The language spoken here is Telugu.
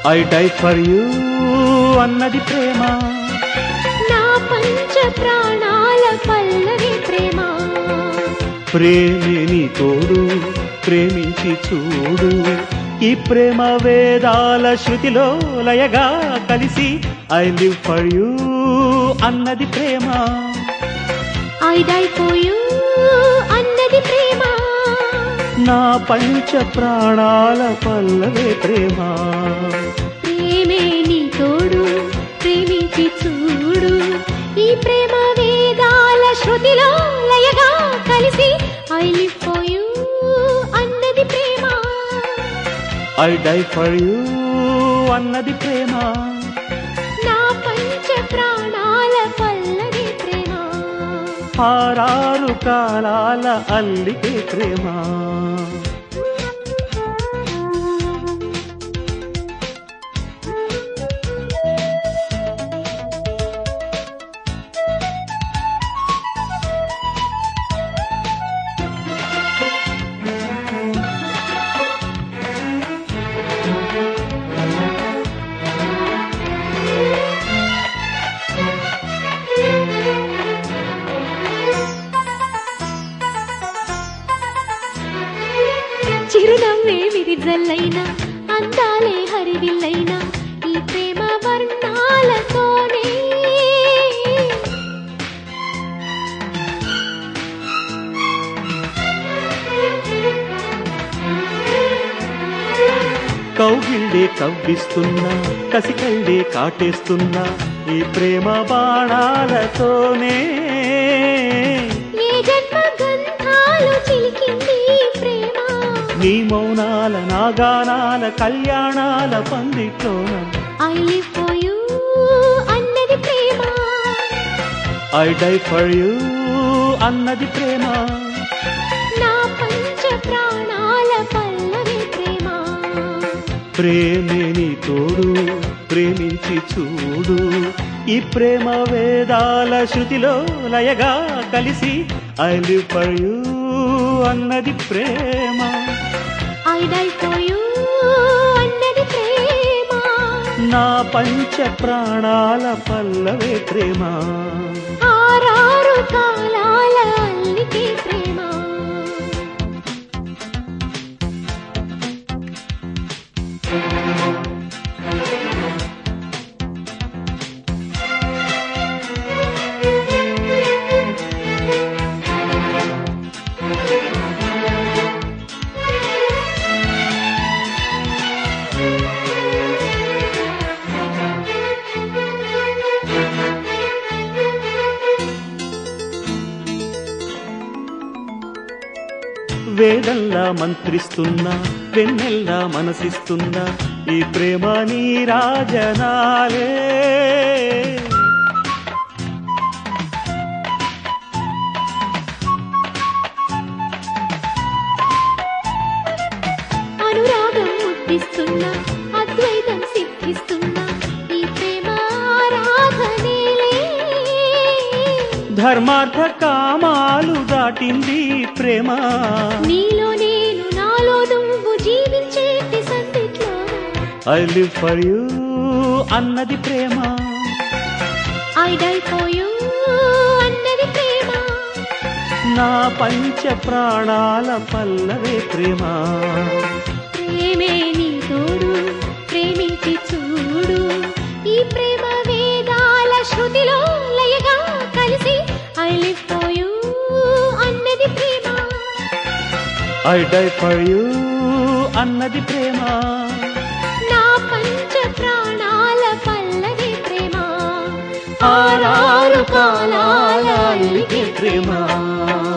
ఐ డై ఫర్ యూ అన్నది ప్రేమ నా పంచ ప్రాణాల పల్లవి ప్రేమ ప్రేమే నీ తోడు ప్రేమించి చూడు ఈ ప్రేమ వేదాల శృతిలో లయగా కలిసి ఐ లివ్ ఫర్ యూ అన్నది ప్రేమ ఐ డై ఫర్ యూ అన్నది ప్రేమ నా పంచ ప్రాణాల పల్లవే ప్రేమ ప్రేమే నీ తోడు ప్రేమించి చూడు ఈ ప్రేమ వేదాల శృతిలో లయగా కలిసి ఐ లివ్ ఫర్ యూ అన్నది ప్రేమ ఐ డై ఫర్ యూ అన్నది ప్రేమ నా పంచ ప్రాణాల పల్లవి ప్రేమ ఆరారు కాలాల అల్లికే ప్రేమ చిరునవ్వే విరిజల్లైనా అందాలే హరివిల్లైనా ఈ ప్రేమ వర్ణాలతోనే కౌగిళ్ళే కవ్విస్తున్నా కసికళ్ళే కాటేస్తున్నా ఈ ప్రేమ బాణాలతోనే ఏ జన్మ గంధాలు చిలికింది ఈ ప్రేమ నీ మౌనాల నాగానాల కళ్యాణాల పందిట్లోన ఐ లివ్ ఫర్ యూ అన్నది ప్రేమ ఐ డై ఫర్ యూ అన్నది ప్రేమ నా పంచ ప్రాణాల పల్లవి ప్రేమ ప్రేమే నీ తోడు ప్రేమించి చూడు ఈ ప్రేమ వేదాల శృతిలో లయగా కలిసి ఐ లివ్ ఫర్ యూ అన్నది ప్రేమ ఐ డై ఫర్ యూ అన్నది ప్రేమ నా పంచ ప్రాణాల పల్లవే ప్రేమ ఆరారు కాలాల అల్లికే ప్రేమ వేదంలా మంత్రిస్తున్నా వెన్నెల్లా మనసిస్తున్నా ఈ ప్రేమ నీ రాజనాలే అనురాగం ముద్దిస్తున్నా అద్వైతం సిద్ధిస్తున్నా ఈ ప్రేమ ఆరాధనేలే ధర్మార్థ కామాలు దాటింది ప్రేమ నీలో నేను నాలో నువ్వు జీవించేటి సందిట్లో ఐ లివ్ ఫర్ యూ అన్నది ప్రేమ ఐ డై ఫర్ యూ అన్నది ప్రేమ నా పంచ ప్రాణాల పల్లవే ప్రేమ ప్రేమే నీ తోడు ప్రేమించి చూడు ఈ ప్రేమ వేదాల శృతిలో లయగా కలిసి ఐ లివ్ ఫర్ యూ అన్నది ప్రేమ ఐ డై ఫర్ యూ అన్నది ప్రేమ నా పంచ ప్రాణాల పల్లవి ప్రేమ ఆరారు కాలాల అల్లికే ప్రేమ